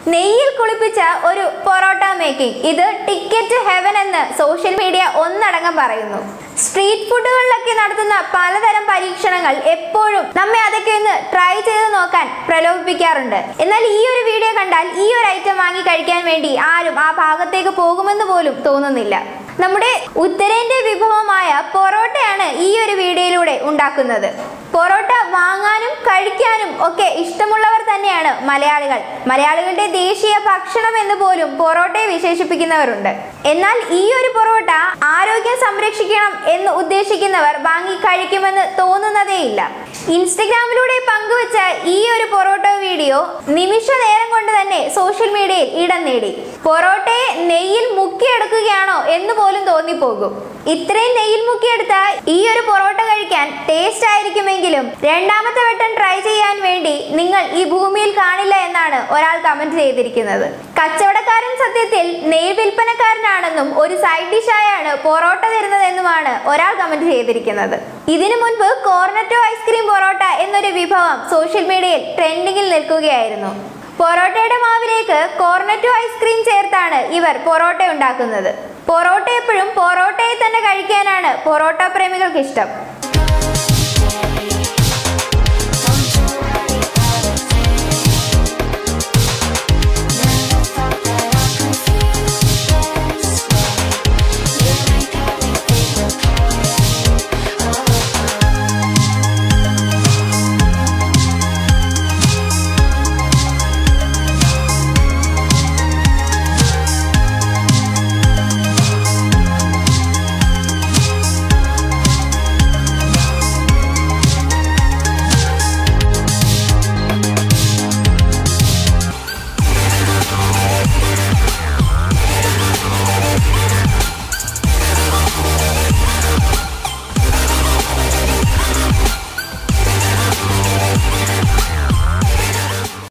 നെയ്യിൽ കുളിപ്പിച്ച ഒരു പൊറോട്ട മേക്കിംഗ് ഇത് ടിക്കറ്റ് ഹെവൻ എന്ന് സോഷ്യൽ മീഡിയ ഒന്നടങ്കം പറയുന്നു സ്ട്രീറ്റ് ഫുഡുകളിലൊക്കെ നടത്തുന്ന പലതരം പരീക്ഷണങ്ങൾ എപ്പോഴും നമ്മെ അതൊക്കെ ഒന്ന് ട്രൈ ചെയ്ത് നോക്കാൻ പ്രലോഭിപ്പിക്കാറുണ്ട് എന്നാൽ ഈ ഒരു വീഡിയോ കണ്ടാൽ ഈ ഒരു ഐറ്റം വാങ്ങി കഴിക്കാൻ വേണ്ടി ആരും ആ ഭാഗത്തേക്ക് പോകുമെന്ന് പോലും തോന്നുന്നില്ല നമ്മുടെ ഉത്തരേന്ത്യ വിഭവമായ പൊറോട്ടയാണ് ഈ ഒരു വീഡിയോയിലൂടെ ഉണ്ടാക്കുന്നത് പൊറോട്ട വാങ്ങാനും കഴിക്കാനും ഒക്കെ ഇഷ്ടമുള്ളവർ തന്നെയാണ് മലയാളികൾ മലയാളികളുടെ ദേശീയ ഭക്ഷണം എന്ന് പോലും പൊറോട്ടയെ വിശേഷിപ്പിക്കുന്നവരുണ്ട് എന്നാൽ ഈ ഒരു പൊറോട്ട ആരോഗ്യം സംരക്ഷിക്കണം എന്ന് ഉദ്ദേശിക്കുന്നവർ വാങ്ങി കഴിക്കുമെന്ന് തോന്നുന്നതേയില്ല ഇൻസ്റ്റഗ്രാമിലൂടെ പങ്കുവച്ച ഈ ഒരു പൊറോട്ട വീഡിയോ നിമിഷ നേരം കൊണ്ട് തന്നെ സോഷ്യൽ മീഡിയയിൽ ഇടം നേടി പൊറോട്ടയെ നെയ്യിൽ മുക്കിയെടുക്കുകയാണോ എന്ന് പോലും തോന്നിപ്പോകും ഇത്രയും നെയ്യിൽ മുക്കിയെടുത്ത ഈ ഒരു പൊറോട്ട കഴിക്കാൻ ടേസ്റ്റ് ആയിരിക്കുമെങ്കിലും രണ്ടാമത്തെ വട്ടം ട്രൈ ചെയ്യാൻ വേണ്ടി നിങ്ങൾ ഈ ഭൂമിയിൽ കാണില്ല എന്നാണ് ഒരാൾ കമന്റ് ചെയ്തിരിക്കുന്നത് കച്ചവടക്കാരൻ സത്യത്തിൽ നെയ് വിൽപ്പനക്കാരനാണെന്നും ഒരു സൈഡ് ഡിഷായാണ് പൊറോട്ട തരുന്നതെന്നുമാണ് ഒരാൾ കമന്റ് ചെയ്തിരിക്കുന്നത് ഇതിനു മുൻപ് കോർണറ്റോ ഐസ്ക്രീം പൊറോട്ട എന്നൊരു വിഭവം സോഷ്യൽ മീഡിയയിൽ ട്രെൻഡിങ്ങിൽ നിൽക്കുകയായിരുന്നു പൊറോട്ടയുടെ മാവിലേക്ക് കോർണറ്റോ ഐസ്ക്രീം ചേർത്താണ് ഇവർ പൊറോട്ട ഉണ്ടാക്കുന്നത് പൊറോട്ട എപ്പോഴും പൊറോട്ടയെ തന്നെ കഴിക്കാനാണ് പൊറോട്ട പ്രേമികൾക്ക് ഇഷ്ടം